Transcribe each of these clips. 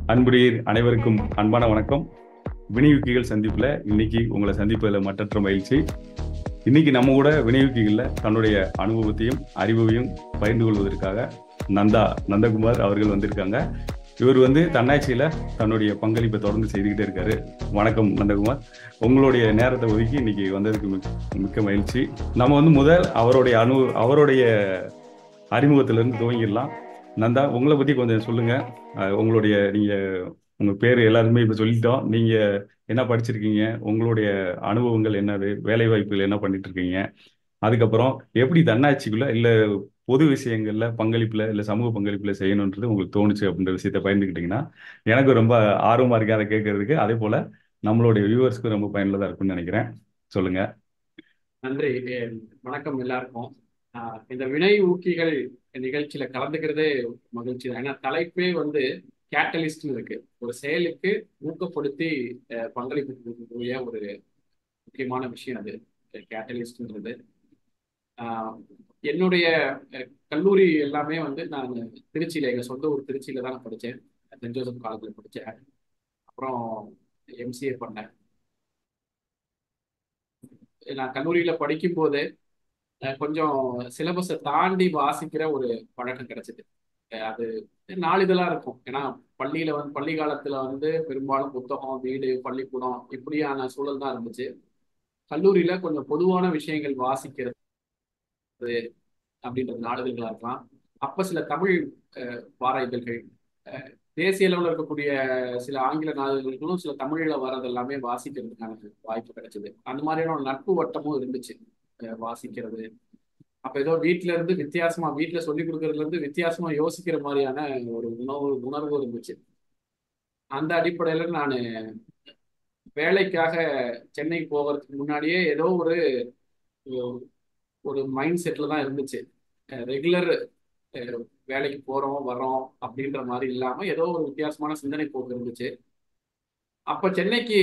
அன்புடைய அனைவருக்கும் அன்பான வணக்கம் வினையூக்கிகள் சந்திப்புல இன்னைக்கு உங்களை சந்திப்பதில் மற்றற்ற மகிழ்ச்சி இன்னைக்கு நம்ம கூட வினையூக்கிகளில் தன்னுடைய அனுபவத்தையும் அறிவையும் பகிர்ந்து கொள்வதற்காக நந்தா நந்தகுமார் அவர்கள் வந்திருக்காங்க இவர் வந்து தன்னாட்சியில தன்னுடைய பங்களிப்பை தொடர்ந்து செய்துக்கிட்டே இருக்காரு வணக்கம் நந்தகுமார் உங்களுடைய நேரத்தை ஒதுக்கி இன்னைக்கு வந்ததுக்கு மிக்க- மிக்க மகிழ்ச்சி நம்ம வந்து முதல் அவருடைய அனு அவருடைய அறிமுகத்திலிருந்து துவங்கிடலாம் நந்தா உங்களை பத்தி கொஞ்சம் சொல்லுங்க அஹ் உங்களுடைய நீங்க உங்க பேர் எல்லாருமே இப்ப சொல்லிட்டோம் நீங்க என்ன படிச்சிருக்கீங்க உங்களுடைய அனுபவங்கள் என்னது வேலை வாய்ப்புகள் என்ன பண்ணிட்டு இருக்கீங்க அதுக்கப்புறம் எப்படி தன்னாட்சிக்குள்ள இல்ல பொது விஷயங்கள்ல பங்களிப்புல இல்ல சமூக பங்களிப்புல செய்யணுன்றது உங்களுக்கு தோணுச்சு அப்படின்ற விஷயத்த பயந்துக்கிட்டீங்கன்னா எனக்கு ரொம்ப ஆர்வமா இருக்கு அதை கேட்கறதுக்கு அதே போல நம்மளுடைய வியூவர்ஸ்க்கு ரொம்ப பயனுள்ளதா இருக்கும்னு நினைக்கிறேன் சொல்லுங்க நன்றி அஹ் வணக்கம் எல்லாருக்கும் ஆஹ் இந்த வினை ஊக்கிகள் நிகழ்ச்சியில கலந்துக்கிறதே மகிழ்ச்சி தான் ஏன்னா தலைப்பே வந்து கேட்டலிஸ்ட்னு இருக்கு ஒரு செயலுக்கு ஊக்கப்படுத்தி அஹ் பங்களிப்பு கொடுக்கக்கூடிய ஒரு முக்கியமான விஷயம் அது கேட்டலிஸ்ட்ன்றது ஆஹ் என்னுடைய அஹ், கல்லூரி எல்லாமே வந்து நான் திருச்சியில எங்க சொந்த ஊர் திருச்சியில தான் நான் படித்தேன் சென்ட் ஜோசப் காலேஜில் படித்தேன் அப்புறம் எம்சிஏ பண்ணேன் நான் கல்லூரியில படிக்கும் போது அஹ் கொஞ்சம் சிலபஸை தாண்டி வாசிக்கிற ஒரு பழக்கம் கிடைச்சது அஹ் அது நாளிதழா இருக்கும் ஏன்னா பள்ளியில வந்து பள்ளி காலத்துல வந்து பெரும்பாலும் புத்தகம் வீடு பள்ளிக்கூடம் இப்படியான சூழல் தான் இருந்துச்சு கல்லூரியில கொஞ்சம் பொதுவான விஷயங்கள் வாசிக்கிறது அப்படின்றது நாளிதழ்களா இருக்கலாம் அப்ப சில தமிழ் அஹ், வார இதழ்கள் அஹ், தேசிய அளவில் இருக்கக்கூடிய சில ஆங்கில நாளிதழ்களும் சில தமிழ்ல வர்றது எல்லாமே வாசிக்கிறதுக்கான வாய்ப்பு கிடைச்சது அந்த மாதிரியான ஒரு நட்பு வட்டமும் இருந்துச்சு அஹ், வாசிக்கிறது அப்ப ஏதோ வீட்ல இருந்து வித்தியாசமா வீட்ல சொல்லி கொடுக்கறதுல இருந்து வித்தியாசமா யோசிக்கிற மாதிரியான ஒரு உணர்வு உணர்வு இருந்துச்சு அந்த அடிப்படையில நான் வேலைக்காக சென்னை போகிறதுக்கு முன்னாடியே ஏதோ ஒரு ஒரு மைண்ட் செட்ல தான் இருந்துச்சு ரெகுலர் வேலைக்கு போறோம் வர்றோம் அப்படின்ற மாதிரி இல்லாம ஏதோ ஒரு வித்தியாசமான சிந்தனை போக்கு இருந்துச்சு அப்ப சென்னைக்கு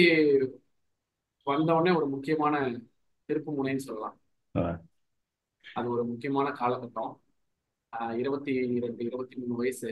வந்த உடனே ஒரு முக்கியமான திருப்பு முனைன்னு சொல்லலாம் அஹ் அது ஒரு முக்கியமான காலகட்டம் ஆஹ் இருபத்தி ரெண்டு இருபத்தி மூணு வயசு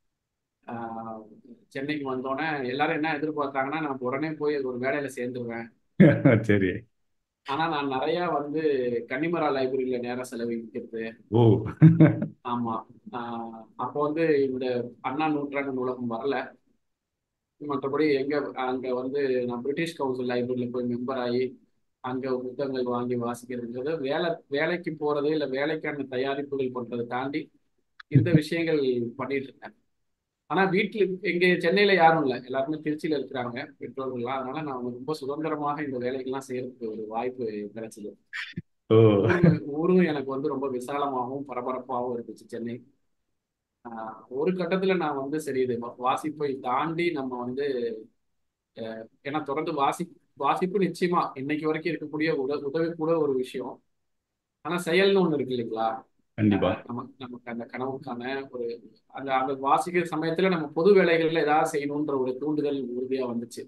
ஆஹ் சென்னைக்கு வந்தோடனே எல்லாரும் என்ன எதிர்பார்த்தாங்கன்னா நான் உடனே போய் ஒரு வேலையில சேர்ந்துருவேன் சரி ஆனா நான் நிறைய வந்து கன்னிமரா லைப்ரரியில நேரம் செலவழிக்கிறது ஓ ஆமா ஆஹ் அப்போ வந்து இந்த அண்ணா நூற்றாண்டு நூலகம் வரல மற்றபடி எங்க அங்க வந்து நான் பிரிட்டிஷ் கவுன்சில் லைப்ரரியில போய் மெம்பர் ஆகி அங்க புத்தகங்கள் வாங்கி வாசிக்கிறதுன்றது வேலை வேலைக்கு போறது இல்ல வேலைக்கான தயாரிப்புகள் பண்றதை தாண்டி இந்த விஷயங்கள் பண்ணிட்டு இருக்கேன் ஆனா வீட்டுல எங்க சென்னையில யாரும் இல்லை எல்லாருமே திருச்சியில இருக்கிறாங்க பெற்றோர்கள்லாம் அதனால நான் ரொம்ப சுதந்திரமாக இந்த வேலைகள்லாம் செய்யறதுக்கு ஒரு வாய்ப்பு கிடைச்சது ஓ ஊரும் ஊரும் எனக்கு வந்து ரொம்ப விசாலமாகவும் பரபரப்பாகவும் இருந்துச்சு சென்னை ஆஹ் ஒரு கட்டத்துல நான் வந்து சரி இது வா- வாசிப்பை தாண்டி நம்ம வந்து ஏன்னா தொடர்ந்து வாசி வாசிப்பு நிச்சயமா இன்னைக்கு வரைக்கும் இருக்கக்கூடிய உத உதவி கூட ஒரு விஷயம் ஆனா செயல்னு ஒண்ணு இருக்கு இல்லைங்களா கண்டிப்பா ஆஹ் நமக்கு நமக்கு அந்த கனவுக்கான ஒரு அந்த அந்த வாசிக்கிற சமயத்துல நம்ம பொது வேலைகள்ல ஏதாவது செய்யணுன்ற ஒரு தூண்டுதல் உறுதியா வந்துச்சு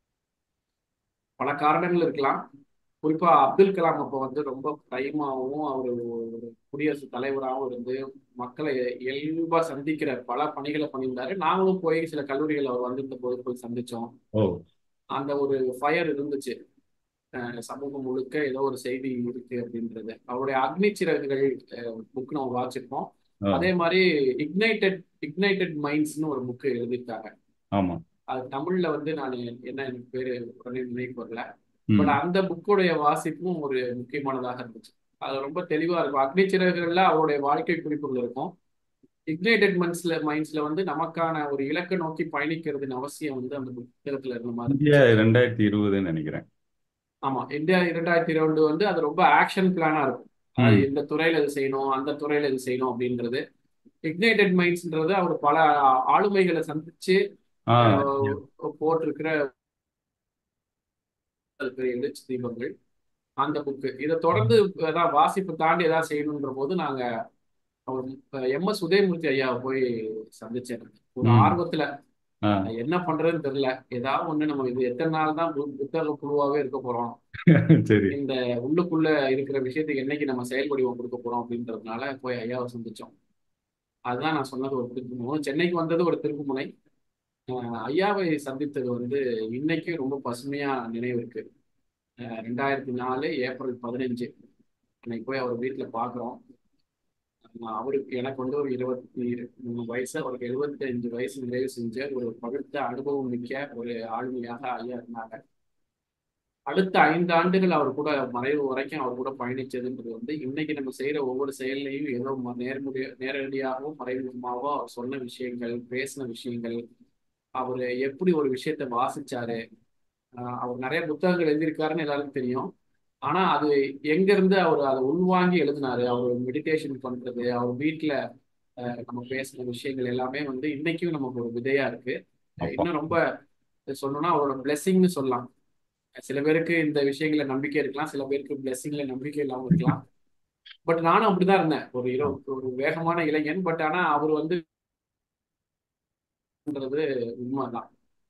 பல காரணங்கள் இருக்கலாம் குறிப்பா அப்துல் கலாம் அப்போ வந்து ரொம்ப தைரியமாகவும் அவர் ஒரு குடியரசுத் தலைவராகவும் இருந்து மக்களை இயல்பா சந்திக்கிற பல பணிகளை பண்ணியிருந்தாரு நாங்களும் போய் சில கல்லூரிகள் அவர் வந்திருந்த போது போய் சந்திச்சோம் ஓ அந்த ஒரு ஃபயர் இருந்துச்சு அஹ் சமூகம் முழுக்க ஏதோ ஒரு செய்தி இருக்கு அப்படின்றது அவருடைய அக்னி சிறகுகள் புக் நம்ம வாசிச்சிருப்போம் ஆ, அதே மாதிரி இக்னைட்டட் இக்னைட்டட் மைண்ட்ஸ்னு ஒரு புக் எழுதியிருக்காங்க ஆமா அது தமிழ்ல வந்து நான் என்ன எனக்கு பேரு உடனே நினைவு வரல ம் பட் அந்த புக்கோடைய வாசிப்பும் ஒரு முக்கியமானதாக இருந்துச்சு அது ரொம்ப தெளிவா இருக்கும் அக்னி சிறகுகள்ல அவருடைய வாழ்க்கை குறிப்புகள் இருக்கும் இக்னைட்டட் மைண்ட்ஸ்ல மைண்ட்ஸ்ல வந்து நமக்கான ஒரு இலக்கை நோக்கி பயணிக்கிறதுன்னு அவசியம் வந்து அந்த புத்தகத்துல இருந்த மாதிரி இந்தியா இருந்துச்சு ரெண்டாயிரத்தி இருபதுன்னு நினைக்கிறேன் ஆமா இந்தியா இரண்டாயிரத்தி இருபது வந்து அது ரொம்ப ஆக்ஷன் பிளானா இருக்கும் அது ம் இந்த துறையில இது செய்யணும் அந்த துறையில இது செய்யணும் அப்படின்றது இக்னைட்டட் மைண்ட்ஸ்ன்றது அவர் பல ஆளுமைகளை சந்திச்சு ஆ அஹ், போட்டிருக்கிற எழுச்சி தீபங்கள் அந்த புக்கு இதை தொடர்ந்து ஏதாவது வாசிப்பு தாண்டி ஏதாவது செய்யணுன்ற போது நாங்க எம் எஸ் உதயமூர்த்தி ஐயாவை போய் சந்திச்சேன் ஒரு ம் ஆர்வத்துல ஆ அஹ், என்ன பண்றதுன்னு தெரியல ஏதாவது ஒண்ணு நம்ம இது எத்தனை நாள் தான் பு- புத்தக குழுவாவே இருக்க போறோம் சரி இந்த உள்ளுக்குள்ள இருக்கிற விஷயத்துக்கு என்னைக்கு நம்ம செயல் வடிவம் கொடுக்க போறோம் அப்படின்றதுனால போய் ஐயாவை சந்திச்சோம் அதுதான் நான் சொன்னது ஒரு திருப்புமுனை சென்னைக்கு வந்தது ஒரு திருப்புமுனை அஹ் ஐயாவை சந்தித்தது வந்து இன்னைக்கு ரொம்ப பசுமையா நினைவு இருக்கு அஹ் ரெண்டாயிரத்தி நாலு ஏப்ரல் பதினஞ்சு அன்னைக்கு போய் அவர் வீட்டில் பார்க்குறோம் அவருக்கு எனக்கு வந்து ஒரு இருபத்தி மூணு வயசு அவருக்கு எழுபத்தி அஞ்சு வயசு நிறைவு செஞ்ச ஒரு பகுத்த அனுபவம் மிக்க ஒரு ஆளுமையாக ஐயா இருந்தாங்க அடுத்த ஐந்து ஆண்டுகள் அவர் கூட மறைவு வரைக்கும் அவர் கூட பயணிச்சதுன்றது வந்து இன்னைக்கு நம்ம செய்யற ஒவ்வொரு செயல்லையும் ஏதோ ம- நேர்முறை நேரடியாகவும் மறைமுகமாகவோ அவர் சொன்ன விஷயங்கள் பேசின விஷயங்கள் அவர் எப்படி ஒரு விஷயத்தை வாசிச்சாரு ஆஹ் அவர் நிறைய புத்தகங்கள் எழுதியிருக்காருன்னு எல்லாருக்கும் தெரியும் ஆனா அது எங்க இருந்து அவர் அதை உள்வாங்கி எழுதினாரு அவர் மெடிடேஷன் பண்றது அவர் வீட்டுல ஆஹ் நம்ம பேசின விஷயங்கள் எல்லாமே வந்து இன்னைக்கும் நமக்கு ஒரு விதையா இருக்கு அப்பா இன்னும் ரொம்ப சொல்லணும்னா அவரோட பிளெஸிங்னு சொல்லலாம் சில பேருக்கு இந்த விஷயங்கள நம்பிக்கை இருக்கலாம் சில பேருக்கு பிளெஸிங்ல நம்பிக்கை இல்லாம இருக்கலாம் பட் நானும் அப்படிதான் இருந்தேன் ஒரு இருபது ஒரு வேகமான இளைஞன் பட் ஆனா அவர் வந்து உண்மைதான்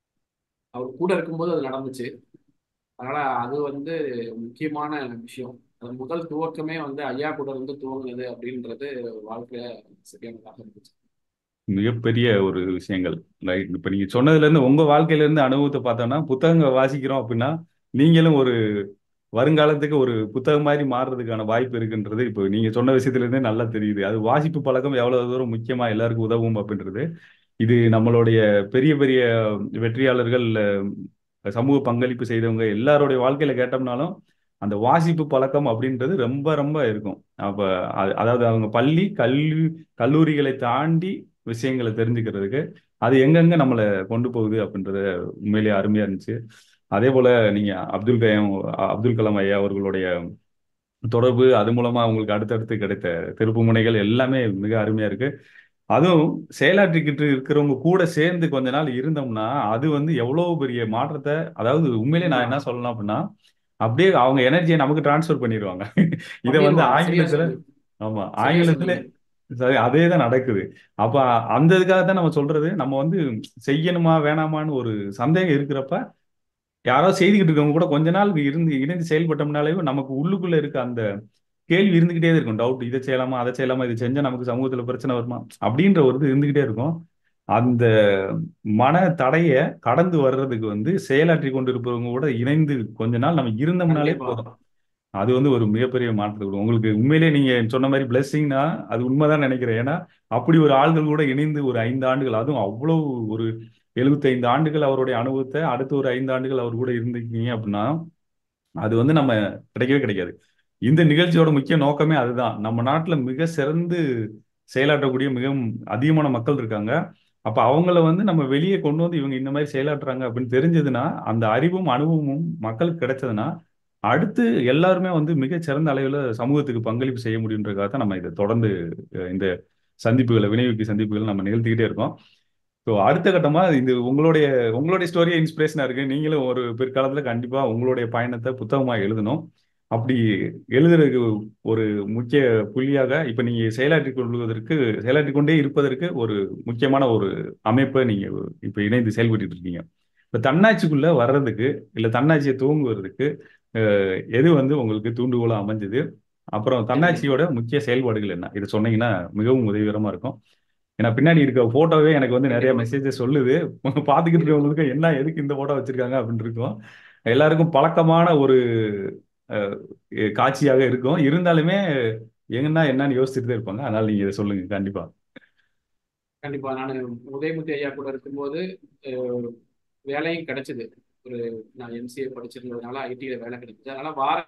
அவர் கூட இருக்கும்போது அது நடந்துச்சு அதனால அது வந்து முக்கியமான விஷயம் அது முதல் துவக்கமே வந்து ஐயா கூட இருந்து துவங்குனது அப்படின்றது வாழ்க்கையில சரியானதாக இருந்துச்சு மிகப்பெரிய ஒரு விஷயங்கள் ரைட் இப்போ நீங்க சொன்னதுல இருந்து உங்க வாழ்க்கையில இருந்து அனுபவத்தை பார்த்தோம்னா புத்தகங்கள் வாசிக்கிறோம் அப்படின்னா நீங்களும் ஒரு வருங்காலத்துக்கு ஒரு புத்தகம் மாதிரி மாறுறதுக்கான வாய்ப்பு இருக்குன்றது இப்போ நீங்க சொன்ன விஷயத்துல இருந்தே நல்லா தெரியுது அது வாசிப்பு பழக்கம் எவ்வளவு தூரம் முக்கியமா எல்லாருக்கும் உதவும் அப்படின்றது இது நம்மளுடைய பெரிய பெரிய வெற்றியாளர்கள் அஹ், சமூக பங்களிப்பு செய்தவங்க எல்லாருடைய வாழ்க்கையில கேட்டோம்னாலும் அந்த வாசிப்பு பழக்கம் அப்படின்றது ரொம்ப ரொம்ப இருக்கும் அப்ப அது- அதாவது அவங்க பள்ளி கல்வி கல்லூரிகளை தாண்டி விஷயங்களை தெரிஞ்சுக்கிறதுக்கு அது எங்கெங்க நம்மளை கொண்டு போகுது அப்படின்றது உண்மையிலேயே அருமையா இருந்துச்சு அதே போல நீங்க அப்துல் கலாம் அப்துல் கலாம் ஐயா அவர்களுடைய தொடர்பு அது மூலமா உங்களுக்கு அடுத்தடுத்து கிடைத்த திருப்பு முனைகள் எல்லாமே மிக அருமையா இருக்கு அதுவும் செயலாற்றிக்கிட்டு இருக்கிறவங்க கூட சேர்ந்து கொஞ்ச நாள் இருந்தோம்னா அது வந்து எவ்வளவு பெரிய மாற்றத்தை அதாவது உண்மையிலே நான் என்ன உண்மைதான் சொல்லலாம் அப்படின்னா அப்படியே அவங்க எனர்ஜியை நமக்கு டிரான்ஸ்ஃபர் பண்ணிடுவாங்க இதை வந்து பண்ணிடுவாங்க சரியா ஆங்கிலத்துல சொன்னீங்க ஆமா சரியா ஆங்கிலத்துல சொன்னீங்க சரி அதே தான் நடக்குது அப்ப அந்த இதுக்காக தான் நம்ம சொல்றது நம்ம வந்து செய்யணுமா வேணாமான்னு ஒரு சந்தேகம் இருக்கிறப்ப யாரோ செய்துக்கிட்டு இருக்கவங்க கூட கொஞ்ச நாள் இருந்து இணைந்து செயல்பட்டோம்னாலே நமக்கு உள்ளுக்குள்ள இருக்க அந்த கேள்வி இருந்துகிட்டே தான் இருக்கும் டவுட் இதை செய்யலாமா அதை செய்யலாமா இது செஞ்சா நமக்கு சமூகத்துல பிரச்சனை வருமா அப்படின்ற ஒரு இது இருந்துகிட்டே இருக்கும் அந்த மன தடைய கடந்து வர்றதுக்கு வந்து செயலாற்றி கொண்டு இருப்பவங்க கூட இணைந்து கொஞ்ச நாள் நம்ம இருந்தோம்னாலே கண்டிப்பா போதும் அது வந்து ஒரு மிகப்பெரிய மாற்றத்தை கொடுக்கும் உங்களுக்கு உண்மையிலேயே நீங்க சொன்ன மாதிரி பிளெஸ்ஸிங்னா அது உண்மைதான் நினைக்கிறேன் ஏன்னா அப்படி ஒரு ஆள்கள் கூட இணைந்து ஒரு ஐந்து ஆண்டுகள் அதுவும் அவ்வளவு ஒரு எழுபத்தைந்து ஆண்டுகள் அவருடைய அனுபவத்தை அடுத்த ஒரு ஐந்து ஆண்டுகள் அவர் கூட இருந்திருக்கீங்க அப்படின்னா அது வந்து நம்ம கிடைக்கவே கிடைக்காது இந்த நிகழ்ச்சியோட முக்கிய நோக்கமே அதுதான் நம்ம நாட்டுல மிக சிறந்து செயலாற்றக்கூடிய மிக அதிகமான மக்கள் இருக்காங்க அப்ப அவங்கள வந்து நம்ம வெளியே கொண்டு வந்து இவங்க இந்த மாதிரி செயலாற்றுறாங்க அப்படின்னு தெரிஞ்சதுன்னா அந்த அறிவும் அனுபவமும் மக்களுக்கு கிடைச்சதுன்னா அடுத்து எல்லாருமே வந்து மிகச் சிறந்த அளவில் சமூகத்துக்கு பங்களிப்பு செய்ய முடியுன்றதுக்காக தான் நம்ம இதை தொடர்ந்து அஹ், இந்த சந்திப்புகளை வினையூக்கி சந்திப்புகளை நம்ம நிகழ்த்திக்கிட்டே இருக்கோம் ஸோ அடுத்த கட்டமா இது உங்களுடைய உங்களுடைய ஸ்டோரியே இன்ஸ்பிரேஷனா இருக்கு நீங்களும் ஒரு பிற்காலத்துல கண்டிப்பா உங்களுடைய பயணத்தை புத்தகமா எழுதணும் அப்படி எழுதுறதுக்கு ஒரு முக்கிய புள்ளியாக இப்ப நீங்க செயலாற்றி கொள்வதற்கு செயலாற்றி கொண்டே இருப்பதற்கு ஒரு முக்கியமான ஒரு அமைப்பை நீங்க இப்ப இணைந்து செயல்பட்டு இருக்கீங்க இப்ப தன்னாட்சிக்குள்ள வர்றதுக்கு இல்ல தன்னாட்சியை துவங்குவதற்கு அஹ், எது வந்து உங்களுக்கு தூண்டுகோலா அமைஞ்சது அப்புறம் தன்னாட்சியோட முக்கிய செயல்பாடுகள் என்ன இதை சொன்னீங்கன்னா மிகவும் உதவிகரமா இருக்கும் ஏன்னா பின்னாடி இருக்க போட்டோவே எனக்கு வந்து நிறைய கண்டிப்பா மெசேஜஸ் சொல்லுது பார்த்துக்கிட்டு இருக்கும் இருக்கவங்களுக்கு என்ன எதுக்கு இந்த போட்டோ வச்சிருக்காங்க அப்படின்னு இருக்கும் எல்லாருக்கும் பழக்கமான ஒரு அஹ், காட்சியாக இருக்கும் இருந்தாலுமே எங்கன்னா என்னன்னு யோசிச்சுட்டு தான் இருப்பாங்க அதனால நீங்க இதை சொல்லுங்க கண்டிப்பா கண்டிப்பா நான் உதயமுத்தி ஐயா கூட இருக்கும்போது அஹ், வேலையும் கிடைச்சது ஒரு நான் எம்சிஏ படிச்சிருந்ததுனால ஐடியில வேலை கிடைச்சது அதனால வார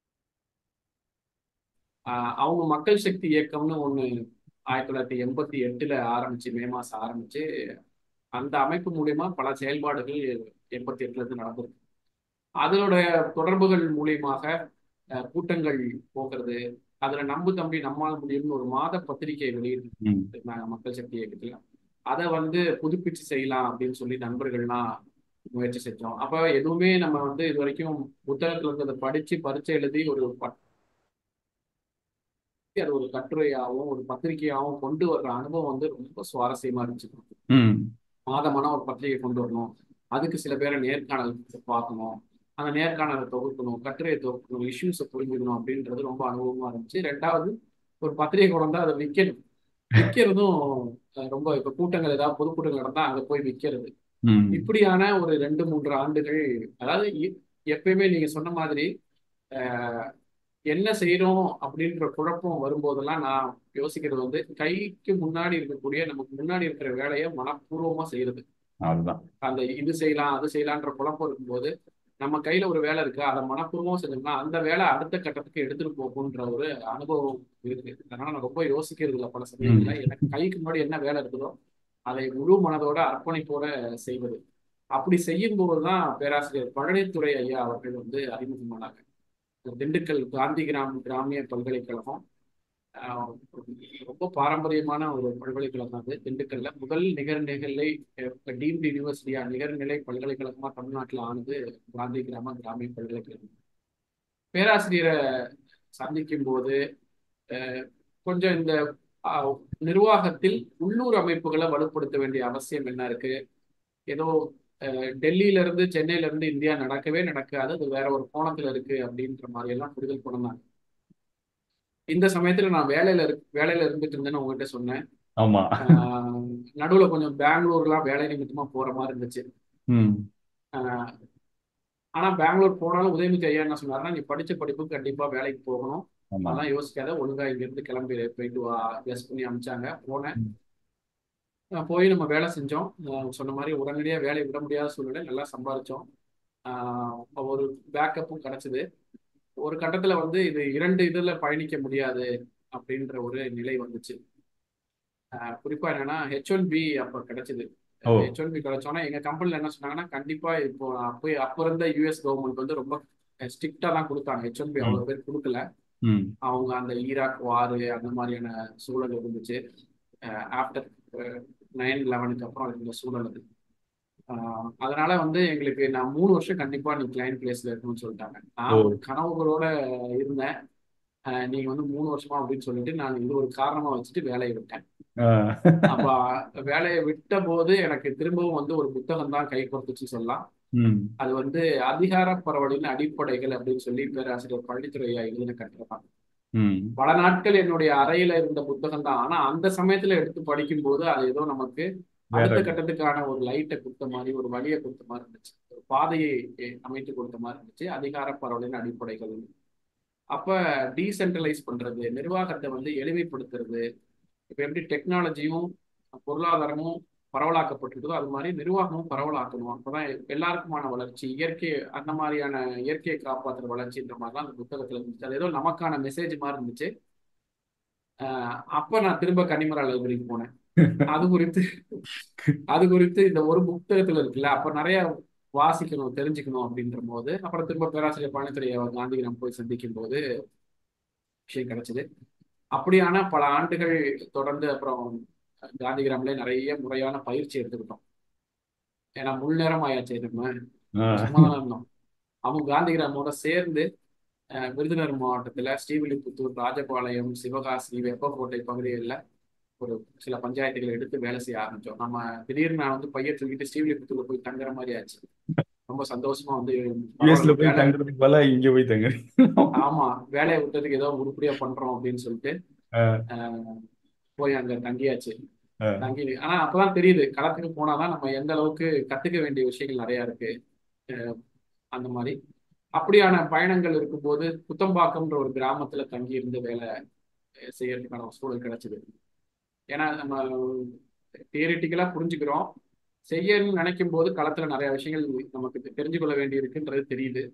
ஆஹ், அவங்க மக்கள் சக்தி இயக்கம்னு ஒண்ணு ஆயிரத்தி தொள்ளாயிரத்தி எண்பத்தி எட்டுல ஆரம்பிச்சு மே மாசம் ஆரம்பிச்சு அந்த அமைப்பு மூலியமா பல செயல்பாடுகள் எண்பத்தி எட்டுல இருந்து நடந்திருக்கு அதனுடைய தொடர்புகள் மூலியமாக அஹ், கூட்டங்கள் போகிறது அதுல நம்பு தம்பி நம்மால் முடியும்னு ஒரு மாத பத்திரிகை வெளியிட்டு ம் நாங்க மக்கள் சக்தி இயக்கத்துல அதை வந்து புதுப்பிச்சு செய்யலாம் அப்படின்னு சொல்லி நண்பர்கள்லாம் முயற்சி செஞ்சோம் அப்ப எதுவுமே நம்ம வந்து இது வரைக்கும் புத்தகத்துல இருந்ததை படிச்சு பரீட்சை எழுதி ஒரு பட்- அது ஒரு கட்டுரையாகவும் ஒரு பத்திரிகையாகவும் கொண்டு வர்ற அனுபவம் வந்து ரொம்ப சுவாரஸ்யமா இருந்துச்சு ம் மாதமான ஒரு பத்திரிகை கொண்டு வரணும் அதுக்கு சில பேரை நேர்காணல் பார்க்கணும் அந்த நேர்காணலை தொகுக்கணும் கட்டுரையை தொகுக்கணும் இஷ்யூஸை புரிஞ்சுக்கணும் அப்படின்றது ரொம்ப அனுபவமா இருந்துச்சு ரெண்டாவது ஒரு பத்திரிகை கொண்டு வந்தா அதை விற்கணும் விற்கிறதும் அஹ், ரொம்ப இப்ப கூட்டங்கள் ஏதாவது பொதுக்கூட்டங்கள் நடந்தா அங்க போய் விற்கிறது ம் இப்படியான ஒரு ரெண்டு மூன்று ஆண்டுகள் அதாவது இ- எப்பயுமே நீங்க சொன்ன மாதிரி அஹ், என்ன செய்யறோம் அப்படின்ற குழப்பம் வரும்போதெல்லாம் நான் யோசிக்கிறது வந்து கைக்கு முன்னாடி இருக்கக்கூடிய நமக்கு முன்னாடி இருக்கிற வேலையை மனப்பூர்வமா செய்யறது அதுதான் அந்த இது செய்யலாம் அது செய்யலான்ற குழப்பம் இருக்கும்போது நம்ம கையில ஒரு வேலை இருக்கு அதை மனப்பூர்வமா செஞ்சோம்னா அந்த வேலை அடுத்த கட்டத்துக்கு எடுத்துட்டு போகுன்ற ஒரு அனுபவம் இருக்கு அதனால நான் ரொம்ப யோசிக்கிறது இல்லை பல சமயங்கள்ல எனக்கு கைக்கு முன்னாடி என்ன வேலை இருக்குதோ அதை முழு மனதோட அர்ப்பணிப்போட செய்வது அப்படி செய்யும் போதுதான் பேராசிரியர் பழனித்துறை ஐயா அவர்கள் வந்து அறிமுகமானாங்க திண்டுக்கல் காந்தி கிராம் கிராமிய பல்கலைக்கழகம் ஆஹ் ரொம்ப பாரம்பரியமான ஒரு பல்கலைக்கழகம் அது திண்டுக்கல்ல முதல் நிகர்நிலை டீம்டு யூனிவர்சிட்டியா நிகர்நிலை பல்கலைக்கழகமா தமிழ்நாட்டில் ஆனது காந்தி கிராம கிராமிய பல்கலைக்கழகம் பேராசிரியரை சந்திக்கும் போது அஹ், கொஞ்சம் இந்த ஆஹ், நிர்வாகத்தில் உள்ளூர் அமைப்புகளை வலுப்படுத்த வேண்டிய அவசியம் என்ன இருக்கு ஏதோ அஹ், டெல்லியில இருந்து சென்னையில இருந்து இந்தியா நடக்கவே நடக்காது அது வேற ஒரு கோணத்துல இருக்கு அப்படின்ற மாதிரி எல்லாம் புரிதல் கொண்டாங்க இந்த சமயத்துல நான் வேலையில இரு வேலையில இருந்துட்டு இருந்தேன்னு உங்ககிட்ட சொன்னேன் ஆமா ஆஹ் நடுவுல கொஞ்சம் பெங்களூர்லாம் வேலை நிமித்தமா போற மாதிரி இருந்துச்சு ம் ஆஹ் ஆனா பெங்களூர் போனாலும் உதயநிதி ஐயா என்ன சொன்னாருன்னா நீ படிச்ச படிப்புக்கு கண்டிப்பா வேலைக்கு போகணும் ஆமா அதெல்லாம் யோசிக்காத ஒழுங்கா இங்க இருந்து கிளம்பி போயிட்டு வா பிளஸ் பண்ணி அனுப்பிச்சாங்க போனேன் ம். ஆஹ் போய் நம்ம வேலை செஞ்சோம் ஆஹ் சொன்ன மாதிரி உடனடியா வேலையை விட முடியாத சூழ்நிலை நல்லா சம்பாதிச்சோம் ஆஹ் ஒரு பேக்கப்பும் கிடைச்சது ஒரு கட்டத்துல வந்து இது இரண்டு இதுல பயணிக்க முடியாது அப்படின்ற ஒரு நிலை வந்துச்சு ஆஹ் குறிப்பா என்னன்னா ஹெச் ஒன் பி அப்ப கிடைச்சது ஓ ஹெச் ஒன் பி கிடைச்சோன்னா எங்க கம்பெனில என்ன சொன்னாங்கன்னா கண்டிப்பா இப்போ அப்போ அப்ப இருந்த யூஎஸ் கவர்மெண்ட் வந்து ரொம்ப ஸ்ட்ரிக்டா தான் கொடுத்தாங்க ஹெச் ஒன் பி ம் அவ்வளவு பேர் கொடுக்கல ம் அவங்க அந்த ஈராக் வாரு அந்த மாதிரியான சூழல் இருந்துச்சு ஆஃப்டர் நைன் லெவனுக்கு அப்புறம் இருந்த சூழல் அது ஆஹ் அதனால வந்து எங்களுக்கு நான் மூணு வருஷம் கண்டிப்பா நீ கிளைண்ட் பிளேஸ்ல இருக்கணும்னு சொல்லிட்டாங்க ஓ நான் ஒரு கனவுகளோட இருந்தேன் ஆஹ் நீங்க வந்து மூணு வருஷமா அப்படின்னு சொல்லிட்டு நான் இது ஒரு காரணமா வச்சுட்டு வேலையை விட்டேன் ஆ. அப்ப வேலையை விட்ட போது எனக்கு திரும்பவும் வந்து ஒரு புத்தகம் தான் கை கொடுத்துச்சு சொல்லலாம் ம் அது வந்து அதிகார பரவலின் அடிப்படைகள் அப்படின்னு சொல்லி பேராசிரியர் பழனித்துறை ஐயா எழுதின கட்டுரைதான் ம் பல நாட்கள் என்னுடைய அறையில இருந்த புத்தகம் தான் ஆனா அந்த சமயத்துல எடுத்து படிக்கும் போது அது ஏதோ நமக்கு வேற அடுத்த கட்டத்துக்கான ஒரு லைட்டை கொடுத்த மாதிரி ஒரு வழியை கொடுத்த மாதிரி இருந்துச்சு ஒரு பாதையை எ- அமைத்து கொடுத்த மாதிரி இருந்துச்சு அதிகார பரவலின் அடிப்படைகள் அப்ப டீசென்ட்ரலைஸ் பண்றது நிர்வாகத்தை வந்து எளிமைப்படுத்துறது இப்ப எப்படி டெக்னாலஜியும் பொருளாதாரமும் பரவலாக்கப்பட்டிருக்குதோ அது மாதிரி நிர்வாகமும் பரவலாக்கணும் அப்பதான் எல்லாருக்குமான வளர்ச்சி இயற்கை அந்த மாதிரியான இயற்கையை காப்பாற்றுற வளர்ச்சின்ற மாதிரிலாம் அந்த புத்தகத்துல இருந்துச்சு அது ஏதோ நமக்கான மெசேஜ் மாதிரி இருந்துச்சு ஆஹ் அப்ப நான் திரும்ப கன்னிமரா லைப்ரரிக்கு போனேன் அது குறித்து அது குறித்து இந்த ஒரு புத்தகத்துல இருக்குல்ல அப்ப நிறைய வாசிக்கணும் தெரிஞ்சுக்கணும் அப்படின்ற போது அப்புறம் திரும்ப பேராசிரியர் பழனித்துறை காந்திகிராம் போய் சந்திக்கும் போது விஷயம் கிடைச்சது அப்படியான பல ஆண்டுகள் தொடர்ந்து அப்புறம் காந்திகிராம்ல நிறைய முறையான பயிற்சி எடுத்துக்கிட்டோம் ஏன்னா முழு நேரம் ஆயாச்சு நம்ம ஆ. சும்மா தான் இருந்தோம் அவங்க காந்திகிராமோட சேர்ந்து அஹ், விருதுநகர் மாவட்டத்துல ஸ்ரீவில்லிபுத்தூர் ராஜபாளையம் சிவகாசி வெப்பக்கோட்டை பகுதிகளில் ஒரு சில பஞ்சாயத்துகளை எடுத்து வேலை செய்ய ஆரம்பிச்சோம் நம்ம திடீர்னு நான் வந்து பையன் தூக்கிட்டு ஸ்ரீவில்லிபுத்தூர்ல போய் தங்குற மாதிரி ஆச்சு ரொம்ப சந்தோஷமா வந்து யூஎஸ்ல பரவாயில்ல போய் வேலை தங்குறதுக்கு பதிலா இங்க போய் தங்க ஆமா வேலையை விட்டதுக்கு ஏதோ உருப்படியா பண்றோம் அப்படின்னு சொல்லிட்டு அஹ், போய் அங்க தங்கியாச்சு தங்கி ஆனா அப்பதான் தெரியுது களத்துக்கு போனாதான் நம்ம எந்த அளவுக்கு கத்துக்க வேண்டிய விஷயங்கள் நிறைய இருக்கு அஹ், அந்த மாதிரி அப்படியான பயணங்கள் இருக்கும்போது புத்தம்பாக்கம்ன்ற ஒரு கிராமத்துல தங்கி இருந்து வேலை செய்யறதுக்கான ஒரு சூழல் கிடைச்சது ஏன்னா நம்ம தியரிட்டிக்கலா புரிஞ்சுக்கிறோம் செய்யணும்னு நினைக்கும் போது களத்துல நிறைய விஷயங்கள் நமக்கு தெ- தெரிஞ்சு கொள்ள வேண்டி இருக்குன்றது தெரியுது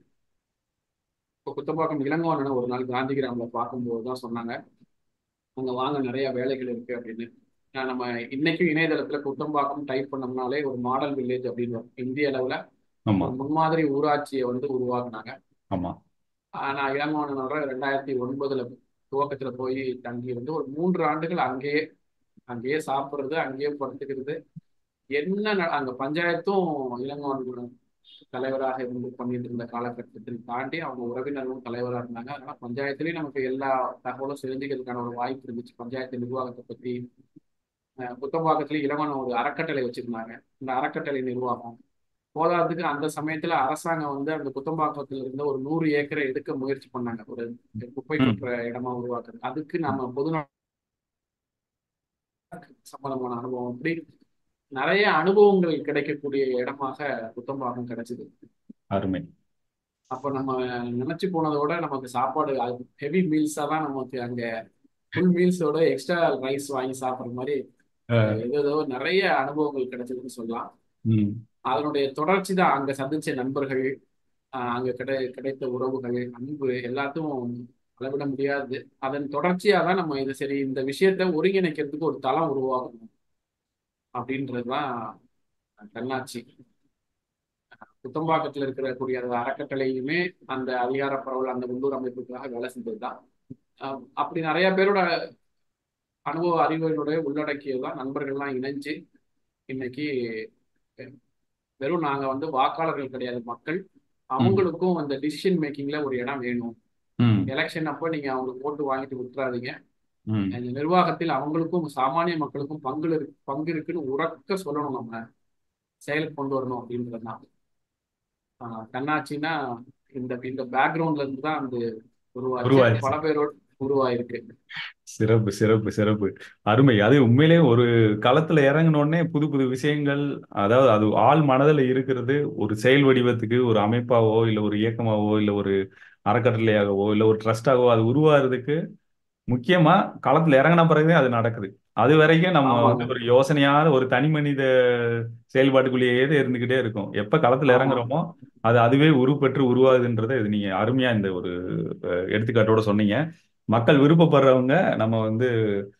இப்போ குத்தம்பாக்கம் இளங்கோவனை ஒரு நாள் காந்தி கிராமில் பார்க்கும்போது தான் சொன்னாங்க அங்க வாங்க நிறைய வேலைகள் இருக்கு அப்படின்னு நான் நம்ம இன்னைக்கும் இணையதளத்துல குத்தம்பாக்கம் டைப் பண்ணோம்னாலே ஒரு மாடல் வில்லேஜ் அப்படின்னு வரும். இந்திய அளவுல ஆமா ஒரு முன்மாதிரி ஊராட்சியை வந்து உருவாக்குனாங்க ஆமா ஆஹ் நான் இளங்கோவனோட ரெண்டாயிரத்தி ஒன்பதுல துவக்கத்துல போய் தங்கி இருந்து ஒரு மூன்று ஆண்டுகள் அங்கேயே அங்கேயே சாப்பிடுறது அங்கேயே படுத்துக்கிறது என்ன ந- அங்க பஞ்சாயத்தும் இளங்கோவன் தலைவராக இருந்து பண்ணிட்டு இருந்த காலகட்டத்தில் தாண்டி அவங்க உறவினர்களும் தலைவராக இருந்தாங்க அதனால பஞ்சாயத்துலயும் நமக்கு எல்லா தகவலும் தெரிஞ்சுக்கிறதுக்கான ஒரு வாய்ப்பு இருந்துச்சு பஞ்சாயத்து நிர்வாகத்தை பத்தி அஹ் புத்தம்பாக்கத்துல இளவன் ஒரு அறக்கட்டளை வச்சிருந்தாங்க இந்த அறக்கட்டளை நிர்வாகம் போதாததுக்கு அந்த சமயத்துல அரசாங்கம் வந்து அந்த புத்தம்பாக்கத்துல இருந்த ஒரு நூறு ஏக்கரை எடுக்க முயற்சி பண்ணாங்க ஒரு குப்பை ம். கொட்டுற இடமா உருவாக்குறது அதுக்கு நம்ம பொது சம்பந்தமான அனுபவம் அப்படி நிறைய அனுபவங்கள் கிடைக்கக்கூடிய இடமாக புத்தம்பாக்கம் கிடைச்சது அருமை அப்போ நம்ம நினைச்சு போனதோட நமக்கு சாப்பாடு ஹெவி மீல்ஸா தான் நமக்கு அங்க ஃபுல் மீல்ஸோட எக்ஸ்ட்ரா ரைஸ் வாங்கி சாப்பிட்ற மாதிரி அஹ், ஏதோ ஏதோ நிறைய அனுபவங்கள் கிடைச்சதுன்னு சொல்லலாம் ம், அதனுடைய தொடர்ச்சி தான் அங்க சந்திச்ச நண்பர்கள் ஆஹ் அங்க கிடை கிடைத்த உறவுகள் அன்பு எல்லாத்தையும் அளவிட முடியாது அதன் தொடர்ச்சியா தான் நம்ம இது சரி இந்த விஷயத்த ஒருங்கிணைக்கிறதுக்கு ஒரு தளம் உருவாகணும் அப்படின்றதுதான் தன்னாட்சி புத்தம்பாக்கத்தில் இருக்கிற கூடிய அந்த அறக்கட்டளையுமே அந்த அதிகார பரவல் அந்த உள்ளூர் அமைப்புக்காக வேலை செஞ்சதுதான் ஆஹ் அப்படி நிறைய பேரோட அனுபவ அறிவுகளுடைய உள்ளடக்கியதான் நண்பர்கள்லாம் இணைஞ்சு இன்னைக்கு வெறும் நாங்க வந்து வாக்காளர்கள் கிடையாது மக்கள் அவங்களுக்கும் அந்த டிசிஷன் மேக்கிங்ல ஒரு இடம் வேணும் ம், எலெக்ஷன் அப்போ நீங்க அவங்களுக்கு ஓட்டு வாங்கிட்டு விட்டுறாதீங்க ம். அந்த நிர்வாகத்தில் அவங்களுக்கும் சாமானிய மக்களுக்கும் பங்கு இருக்கு பங்கு இருக்குன்னு உறக்க சொல்லணும் நம்ம செயலுக்கு கொண்டு வரணும் அப்படின்றதுதான் ஆஹ் தன்னாட்சின்னா இந்த இந்த பேக்ரவுண்ட்ல இருந்து தான் அந்த உருவாச்சு உருவாச்சு. பல பேரோட உருவாயிருக்கு சிறப்பு சிறப்பு சிறப்பு அருமை அது உண்மையிலே ஒரு களத்துல இறங்கின உடனே புது புது விஷயங்கள் அதாவது அது ஆள் மனதில் இருக்கிறது ஒரு செயல் வடிவத்துக்கு ஒரு அமைப்பாவோ இல்லை ஒரு இயக்கமாவோ இல்லை ஒரு அறக்கட்டளையாகவோ இல்லை ஒரு ட்ரஸ்டாகவோ அது உருவாகிறதுக்கு முக்கியமா களத்துல இறங்கின பிறகுதே அது நடக்குது அது வரைக்கும் நம்ம ஆமாங்க. வந்து ஒரு யோசனையான ஒரு தனி மனித செயல்பாட்டுக்குள்ளேயே தான் இருந்துகிட்டே இருக்கும் எப்ப களத்துல ஆமா. இறங்குறோமோ அது அதுவே உருப்பெற்று உருவாகுதுன்றதை இது நீங்க அருமையா இந்த ஒரு அஹ், எடுத்துக்காட்டோட சொன்னீங்க மக்கள் விருப்பப்படுறவங்க நம்ம வந்து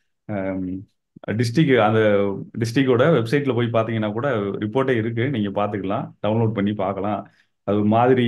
டிஸ்ட்ரிக்ட் அந்த டிஸ்ட்ரிக்டோட வெப்சைட்ல போய் பார்த்தீங்கன்னா கூட ரிப்போர்ட்டே இருக்கு நீங்க பார்த்துக்கலாம் டவுன்லோட் பண்ணி பார்க்கலாம் அது ஒரு மாதிரி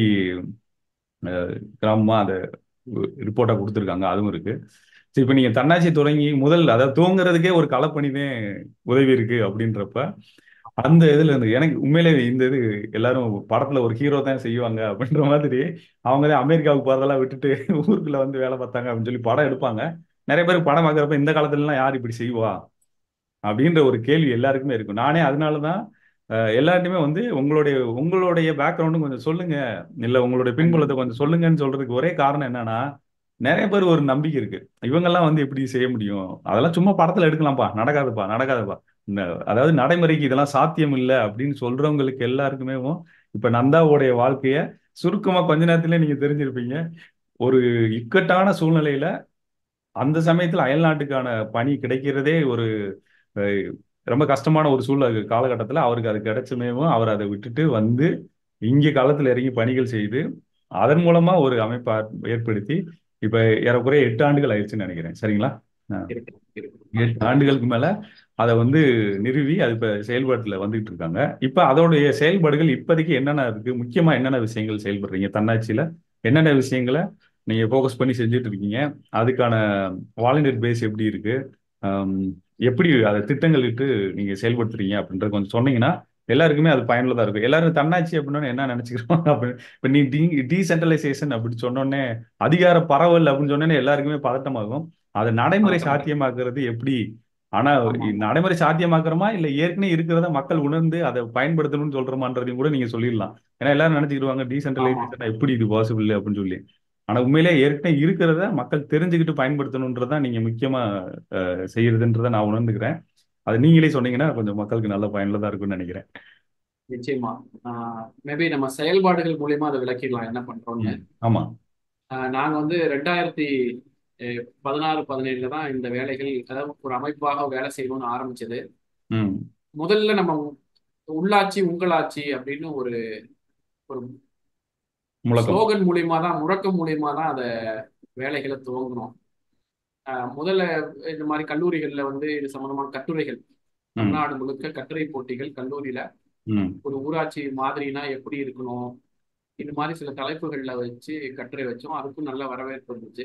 அஹ், கிராமமா அந்த ரிப்போர்ட்டா கொடுத்துருக்காங்க அதுவும் இருக்கு சரி இப்போ நீங்க தன்னாட்சி தொடங்கி முதல் அதாவது தூங்குறதுக்கே ஒரு களப்பணி தான் உதவி இருக்கு அப்படின்றப்ப அந்த இதுல இருந்து எனக்கு உண்மையிலே இந்த இது எல்லாரும் படத்துல ஒரு ஹீரோ தான் செய்வாங்க அப்படின்ற மாதிரி அவங்க தான் அமெரிக்காவுக்கு போறதெல்லாம் விட்டுட்டு ஊருக்குள்ள வந்து வேலை பார்த்தாங்க அப்படின்னு சொல்லி படம் எடுப்பாங்க நிறைய பேருக்கு படம் பார்க்குறப்ப இந்த காலத்துல எல்லாம் யார் இப்படி செய்வா அப்படின்ற ஒரு கேள்வி எல்லாருக்குமே இருக்கும் நானே அதனால தான் அஹ், எல்லார்ட்டையுமே வந்து உங்களுடைய உங்களுடைய பேக்ரவுண்டும் கொஞ்சம் சொல்லுங்க இல்ல உங்களுடைய பின்புலத்தை கொஞ்சம் சொல்லுங்கன்னு சொல்றதுக்கு ஒரே காரணம் என்னன்னா நிறைய பேர் ஒரு நம்பிக்கை இருக்கு இவங்கெல்லாம் வந்து எப்படி செய்ய முடியும் அதெல்லாம் சும்மா படத்துல எடுக்கலாம்ப்பா நடக்காதுப்பா நடக்காதுப்பா இந்த அதாவது நடைமுறைக்கு இதெல்லாம் சாத்தியம் இல்லை அப்படின்னு சொல்றவங்களுக்கு எல்லாருக்குமே இப்ப நந்தாவுடைய வாழ்க்கைய சுருக்கமா கொஞ்ச நேரத்திலே நீங்க தெரிஞ்சிருப்பீங்க ஒரு இக்கட்டான சூழ்நிலையில அந்த சமயத்துல அயல்நாட்டுக்கான பணி கிடைக்கிறதே ஒரு அஹ், ரொம்ப கஷ்டமான ஒரு சூழ்நிலை காலகட்டத்தில் அவருக்கு அது கிடைச்சுமேவும் அவர் அதை விட்டுட்டு வந்து இங்கே களத்தில் இறங்கி பணிகள் செய்து அதன் மூலமா ஒரு அமைப்பை ஏற்படுத்தி இப்ப ஏறக்குறைய எட்டு ஆண்டுகள் ஆயிடுச்சுன்னு நினைக்கிறேன் சரிங்களா அஹ், இருக்கு இருக்கு எட்டு ஆண்டுகளுக்கு மேல அதை வந்து நிறுவி அது இப்ப செயல்பாட்டுல வந்துகிட்டு இருக்காங்க இப்ப அதோடைய செயல்பாடுகள் இப்போதைக்கு என்னென்ன இருக்கு முக்கியமா என்னென்ன விஷயங்கள் செயல்படுறீங்க தன்னாட்சியில என்னென்ன விஷயங்களை நீங்க ஃபோக்கஸ் பண்ணி செஞ்சுட்டு இருக்கீங்க அதுக்கான வாலண்டியர் பேஸ் எப்படி இருக்கு ஆம், எப்படி அதை திட்டங்கள் இட்டு நீங்க செயல்படுத்துறீங்க அப்படின்றத கொஞ்சம் சொன்னீங்கன்னா எல்லாருக்குமே அது பயனுள்ளதா இருக்கும் எல்லாரும் தன்னாட்சி அப்படின்னு என்ன நினைச்சுக்கிறோம் அப்படின்னு இப்ப நீ டீ டீசென்ட்ரலைசேஷன் அப்படி சொன்னோடனே அதிகார பரவல் அப்படின்னு சொன்னோன்னே எல்லாருக்குமே பதட்டமாகும் அதை நடைமுறை ஆமா. சாத்தியமாக்குறது எப்படி ஆனா ஆமா. நடைமுறை சாத்தியமாக்குறோமா இல்ல ஏற்கனவே இருக்கிறத மக்கள் உணர்ந்து அதை பயன்படுத்தணும்னு சொல்றோமான்றதையும் கூட நீங்க சொல்லிடலாம் ஏன்னா எல்லாரும் நினைச்சுக்கிடுவாங்க டீசென்ட்ரலைசேஷன் எப்படி இது பாசிபிள் அப்படின்னு சொல்லி ஆனா உண்மையிலே ஏற்கனவே இருக்கிறத மக்கள் தெரிஞ்சுக்கிட்டு பயன்படுத்தணுன்றதா நீங்க முக்கியமா அஹ், செய்யறதுன்றதை நான் உணர்ந்துக்கிறேன் அது நீங்களே சொன்னீங்கன்னா கொஞ்சம் மக்களுக்கு நல்ல பயனுள்ளதா இருக்கும்னு நினைக்கிறேன் நிச்சயமா மேபி நம்ம செயல்பாடுகள் மூலியமா அதை விளக்கிடலாம் என்ன பண்றோம்னு ம். ஆமா ஆஹ் நாங்க வந்து ரெண்டாயிரத்தி அஹ், பதினாறு பதினேழுல தான் இந்த வேலைகள் அதாவது ஒரு அமைப்பாக வேலை செய்யணும்னு ஆரம்பிச்சது ம் முதல்ல நம்ம உள்ளாட்சி உங்களாட்சி அப்படின்னு ஒரு ஒரு முழக்கம் ஸ்லோகன் மூலியமா தான் முழக்கம் மூலியமா தான் அதை வேலைகளை துவங்கணும் ஆஹ் முதல்ல இந்த மாதிரி கல்லூரிகள்ல வந்து இது சம்பந்தமான கட்டுரைகள் ம் தமிழ்நாடு முழுக்க கட்டுரை போட்டிகள் கல்லூரியில ம் ஒரு ஊராட்சி மாதிரினா எப்படி இருக்கணும் இது மாதிரி சில தலைப்புகள்ல வச்சு கட்டுரை வச்சோம் அதுக்கும் நல்ல வரவேற்பு இருந்துச்சு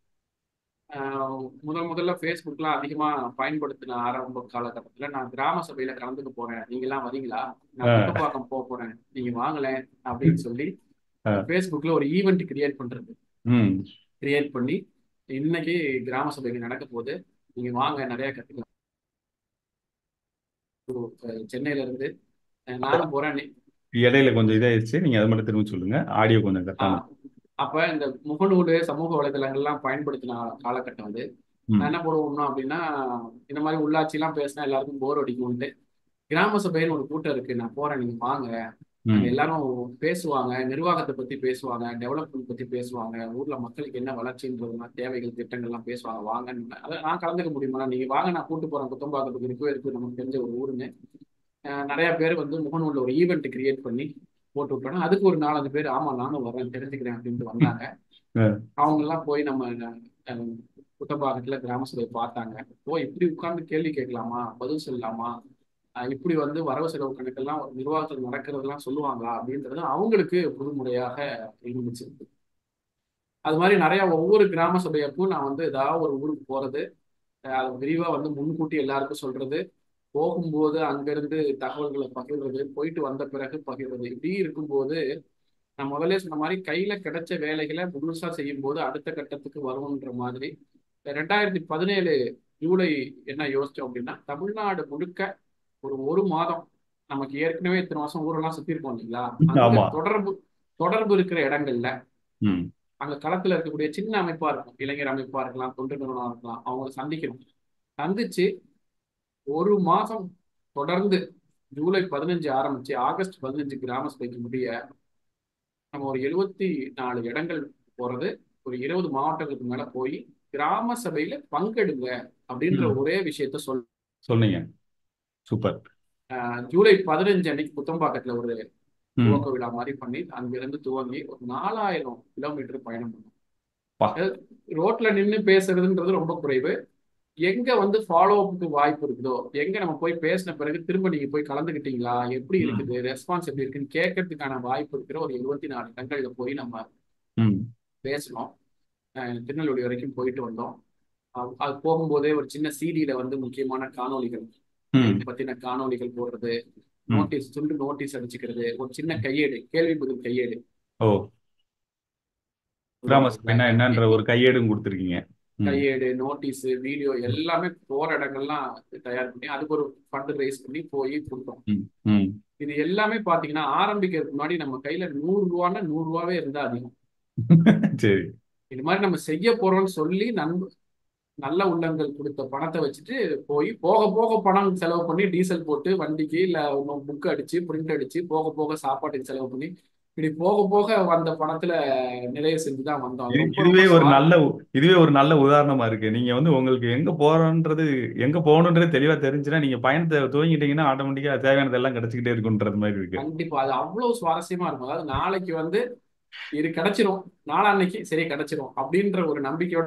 ஆஹ் முதல் முதல்ல ஃபேஸ்புக்லாம் அதிகமா பயன்படுத்தின ஆரம்ப காலகட்டத்துல நான் கிராம சபையில கலந்துக்க போறேன் நீங்க எல்லாம் வரீங்களா நான் ஆ. புத்தப்பாக்கம் போக போறேன் நீங்க வாங்கலேன் அப்படின்னு சொல்லி ஆ. ஃபேஸ்புக்ல ஒரு ஈவெண்ட் கிரியேட் பண்றது ம் கிரியேட் பண்ணி இன்னைக்கு கிராம சபைக்கு நடக்க போகுது நீங்க வாங்க நிறைய கத்துக்கலாம் அஹ் சென்னையில இருந்து அஹ் நானும் போறேன் நீ- இடையில கொஞ்சம் இதாயிருச்சு நீங்க அது மட்டும் திரும்ப சொல்லுங்க ஆடியோ கொஞ்சம் ஆ, கரெக்டான அப்ப இந்த முகநூல் சமூக வலைதளங்கள்லாம் பயன்படுத்தின காலகட்டம் அது ம் நான் என்ன போடுவோம்னா அப்படின்னா இந்த மாதிரி உள்ளாட்சி எல்லாம் பேசினா எல்லாருக்கும் போர் அடிக்கும்ட்டு கிராம சபைன்னு ஒரு கூட்டம் இருக்கு நான் போறேன் நீங்க வாங்க அங்க ம் எல்லாரும் பேசுவாங்க நிர்வாகத்தை பத்தி பேசுவாங்க டெவலப்மெண்ட் பத்தி பேசுவாங்க ஊர்ல மக்களுக்கு என்ன வளர்ச்சின்றதுலாம் தேவைகள் திட்டங்கள்லாம் பேசுவாங்க வாங்கன்னு அதை நான் கலந்துக்க முடியுமா நீங்க வாங்க நான் கூட்டு போறேன் குத்தம்பாக்கத்துக்கு இருக்கவே இருக்கு நமக்கு தெரிஞ்ச ஒரு ஊருன்னு அஹ் நிறைய பேர் வந்து முகநூல்ல ஒரு ஈவெண்ட் கிரியேட் பண்ணி போட்டு விட்டாங்க அதுக்கு ஒரு நாலஞ்சு பேர் ஆமா நானும் வரேன் தெரிஞ்சுக்கிறேன் அப்படின்ட்டு வந்தாங்க அஹ் அவங்க எல்லாம் போய் நம்ம அஹ், குத்தம்பாக்கத்துல கிராம சபை பார்த்தாங்க ஓ இப்படி உட்கார்ந்து கேள்வி கேட்கலாமா பதில் சொல்லலாமா அஹ் இப்படி வந்து வரவு செலவு கணக்கெல்லாம் நிர்வாகத்தில் நடக்கிறதெல்லாம் சொல்லுவாங்களா அப்படின்றது அவங்களுக்கு புதுமுறையாக இருந்துச்சு அது மாதிரி நிறைய ஒவ்வொரு கிராம சபையப்பவும் நான் வந்து ஏதாவது ஒரு ஊருக்கு போறது அஹ் அதை விரிவா வந்து முன்கூட்டி எல்லாருக்கும் சொல்றது போகும்போது அங்கிருந்து தகவல்களை பகிர்றது போயிட்டு வந்த பிறகு பகிர்றது இப்படி இருக்கும்போது நான் முதல்ல சொன்ன மாதிரி கையில கிடைச்ச வேலைகளை முழுசா செய்யும் போது அடுத்த கட்டத்துக்கு வரும்ன்ற மாதிரி ரெண்டாயிரத்தி பதினேழு ஜூலை என்ன யோசிச்சோம் அப்படின்னா தமிழ்நாடு முழுக்க ஒரு ஒரு மாதம் நமக்கு ஏற்கனவே இத்தனை வருஷம் ஊரெல்லாம் சுத்தி இருக்கோம் இல்லைங்களா அங்க ஆமா தொடர்பு தொடர்பு இருக்கிற இடங்கள்ல ம் அங்க களத்துல இருக்கக்கூடிய சின்ன அமைப்பா இருக்கும் இளைஞர் அமைப்பா இருக்கலாம் தொண்டு நிறுவனம் இருக்கலாம் அவங்கள சந்திக்கணும் சந்திச்சு ஒரு மாசம் தொடர்ந்து ஜூலை பதினஞ்சு ஆரம்பிச்சு ஆகஸ்ட் பதினஞ்சு கிராம சபைக்கு முடிய நம்ம ஒரு எழுபத்தி நாலு இடங்கள் போறது ஒரு இருபது மாவட்டங்களுக்கு மேல போய் கிராம சபையில பங்கெடுங்க அப்படின்ற ம் ஒரே விஷயத்த சொல் சொன்னீங்க சூப்பர் அஹ் ஜூலை பதினஞ்சு அன்னைக்கு புத்தம்பாக்கத்துல ஒரு ம் துவக்க விழா மாதிரி பண்ணி அங்கிருந்து துவங்கி ஒரு நாலாயிரம் கிலோமீட்டர் பயணம் பண்ணோம் பா அதாவது ரோட்ல நின்று பேசுறதுன்றது ரொம்ப குறைவு எங்க வந்து ஃபாலோ அப்புக்கு வாய்ப்பு இருக்குதோ எங்க நம்ம போய் பேசின பிறகு திரும்ப நீங்க போய் கலந்துக்கிட்டீங்களா எப்படி ம் இருக்குது ரெஸ்பான்ஸ் எப்படி இருக்குன்னு கேட்கறதுக்கான வாய்ப்பு இருக்கிற ஒரு எழுபத்தி நாலு இடங்கள்ல போய் நம்ம ம் பேசணும் அஹ் திருநெல்வேலி வரைக்கும் போயிட்டு வந்தோம் அஹ் அது போகும்போதே ஒரு சின்ன சிடியில வந்து முக்கியமான காணொளிகள் ம் இது பத்தின காணொளிகள் போடுறது ம் நோட்டீஸ் துண்டு நோட்டீஸ் அடிச்சுக்கிறது ஒரு சின்ன கையேடு கேள்வி பதில் கையேடு ஓ ஒரு கிராம சபைனா என்னன்ற அஹ், ஒரு கையேடும் கொடுத்துருக்கீங்க ம் கையேடு நோட்டீஸ் வீடியோ எல்லாமே போற இடங்கள்லாம் தயார் பண்ணி அதுக்கு ஒரு ஃபண்ட் ரைஸ் பண்ணி போய் கொடுத்தோம் ம் ம் இது எல்லாமே பாத்தீங்கன்னா ஆரம்பிக்கிறதுக்கு முன்னாடி நம்ம கையில நூறு ரூபான்னா நூறு ரூபாவே இருந்தா அதிகம் சரி இது மாதிரி நம்ம செய்ய போறோம்னு சொல்லி நண்ப நல்ல உள்ளங்கள் கொடுத்த பணத்தை வச்சுட்டு போய் போக போக பணம் செலவு பண்ணி டீசல் போட்டு வண்டிக்கு இல்ல புக் அடிச்சு பிரிண்ட் அடிச்சு போக போக சாப்பாட்டுக்கு செலவு பண்ணி இப்படி போக போக வந்த பணத்துல நிறைய செஞ்சுதான் வந்தோம் அது இது ரொம்ப ரொம்ப இதுவே ஒரு சுவா நல்ல இதுவே ஒரு நல்ல உதாரணமா இருக்கு நீங்க வந்து உங்களுக்கு எங்க போறோன்றது எங்க போகணுன்றது தெளிவா தெரிஞ்சுன்னா நீங்க பயணத்தை துவங்கிட்டீங்கன்னா ஆட்டோமேட்டிக்கா தேவையானதெல்லாம் கிடைச்சிக்கிட்டே இருக்குன்றது மாதிரி இருக்கு கண்டிப்பா அது அவ்வளவு சுவாரஸ்யமா இருக்கும் அதாவது நாளைக்கு வந்து இது கிடைச்சிரும் நாளான்னைக்கு சரி கிடைச்சிரும் அப்படின்ற ஒரு நம்பிக்கையோட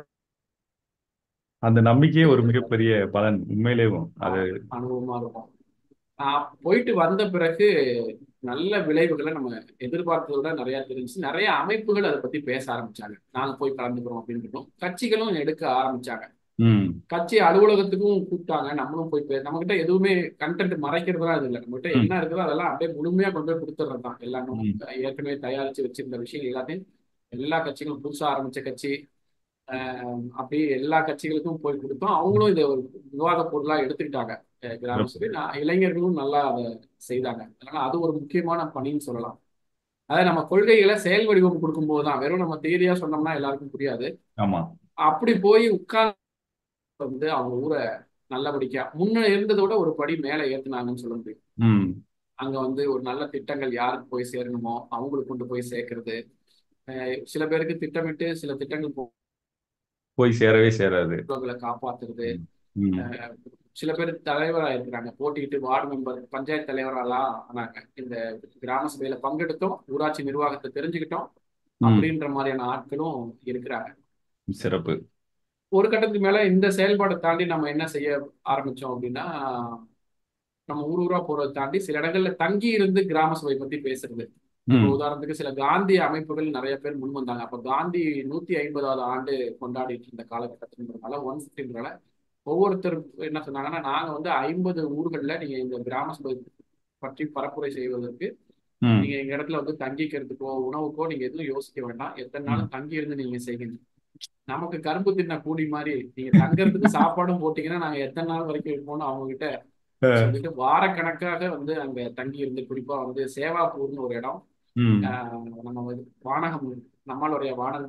அந்த நம்பிக்கையே ஒரு மிகப்பெரிய பலன் உண்மையிலேயும் அது ஆஹ் அனுபவமா இருக்கும் ஆஹ் போயிட்டு வந்த பிறகு நல்ல விளைவுகளை நம்ம எதிர்பார்த்ததை விட நிறைய தெரிஞ்சு நிறைய அமைப்புகள் அதை பத்தி பேச ஆரம்பிச்சாங்க நாங்க போய் கலந்துக்கிறோம் அப்படின்னு கட்சிகளும் எடுக்க ஆரம்பிச்சாங்க ம் கட்சி அலுவலகத்துக்கும் கூப்பிட்டாங்க நம்மளும் போய் பே நம்ம கிட்ட எதுவுமே கண்டென்ட் மறைக்கிறதுலாம் இது இல்லை நம்ம கிட்ட ம் என்ன இருக்குதோ அதெல்லாம் அப்படியே முழுமையா கொண்டு போய் கொடுத்துட்றது தான் எல்லாமே ம் ஏற்கனவே தயாரிச்சு வச்சிருந்த விஷயங்கள் எல்லாத்தையும் எல்லா கட்சிகளும் புதுசா ஆரம்பிச்ச கட்சி ஆஹ் அப்படியே எல்லா கட்சிகளுக்கும் போய் கொடுத்தோம் அவங்களும் இதை ஒரு விவாத பொருளா எடுத்துக்கிட்டாங்க அஹ் கிராம சபை நான் இளைஞர்களும் நல்லா அதை செய்தாங்க அதனால அது ஒரு முக்கியமான பணின்னு சொல்லலாம் அதாவது நம்ம கொள்கைகளை செயல் வடிவம் கொடுக்கும்போது தான் வெறும் நம்ம தியரியா சொன்னோம்னா எல்லாருக்கும் புரியாது ஆமா அப்படி போய் உட்கார்ந்து வந்து அவங்க ஊரை நல்லபடிக்கா முன்ன இருந்ததை விட ஒரு படி மேல ஏத்துனாங்கன்னு சொல்ல முடியும் ம் அங்க வந்து ஒரு நல்ல திட்டங்கள் யாருக்கு போய் சேரணுமோ அவங்களுக்கு கொண்டு போய் சேர்க்கறது அஹ் சில பேருக்கு திட்டமிட்டு சில திட்டங்கள் போய் சேரவே சேராது பொருட்களை காப்பாத்துறது ம் ம் அஹ் சில பேர் தலைவரா இருக்கிறாங்க போட்டியிட்டு வார்டு மெம்பர் பஞ்சாயத்து தலைவராலாம் ஆனாங்க இந்த கிராம சபையில பங்கெடுத்தோம் ஊராட்சி நிர்வாகத்தை தெரிஞ்சுக்கிட்டோம் ம் அப்படின்ற மாதிரியான ஆட்களும் இருக்கிறாங்க சிறப்பு ஒரு கட்டத்துக்கு மேல இந்த செயல்பாடை தாண்டி நம்ம என்ன செய்ய ஆரம்பிச்சோம் அப்படின்னா நம்ம ஊர் ஊரா போறதை தாண்டி சில இடங்கள்ல தங்கி இருந்து கிராம சபை பத்தி பேசுறது இப்போ ம் உதாரணத்துக்கு சில காந்தி அமைப்புகள் நிறைய பேர் முன் வந்தாங்க அப்ப காந்தி நூத்தி ஐம்பதாவது ஆண்டு கொண்டாடிட்டு இருந்த காலகட்டத்தினால ஒன் ஃபிஃப்டின்றனால ஒவ்வொருத்தர் என்ன சொன்னாங்கன்னா நாங்க வந்து ஐம்பது ஊர்கள்ல நீங்க இந்த கிராம சபை பற்றி பரப்புரை செய்வதற்கு ம் நீங்க எங்க இடத்துல வந்து தங்கிக்கிறதுக்கோ உணவுக்கோ நீங்க எதுவும் யோசிக்க வேண்டாம் எத்தனை ம் நாளும் தங்கி இருந்து நீங்க செய்யுங்க நமக்கு கரும்பு தின்ன கூலி மாதிரி நீங்க தங்கறதுக்கு சாப்பாடும் போட்டீங்கன்னா நாங்க எத்தனை நாள் வரைக்கும் இருப்போம்னு அவங்க கிட்ட அஹ், சொல்லிட்டு வாரக்கணக்காக வந்து அங்க தங்கி இருந்து குறிப்பா வந்து சேவாப்பூர்னு ஒரு இடம் ம் ஆஹ் நம்ம வந்து வானகம் நம்மளுடைய வானகம்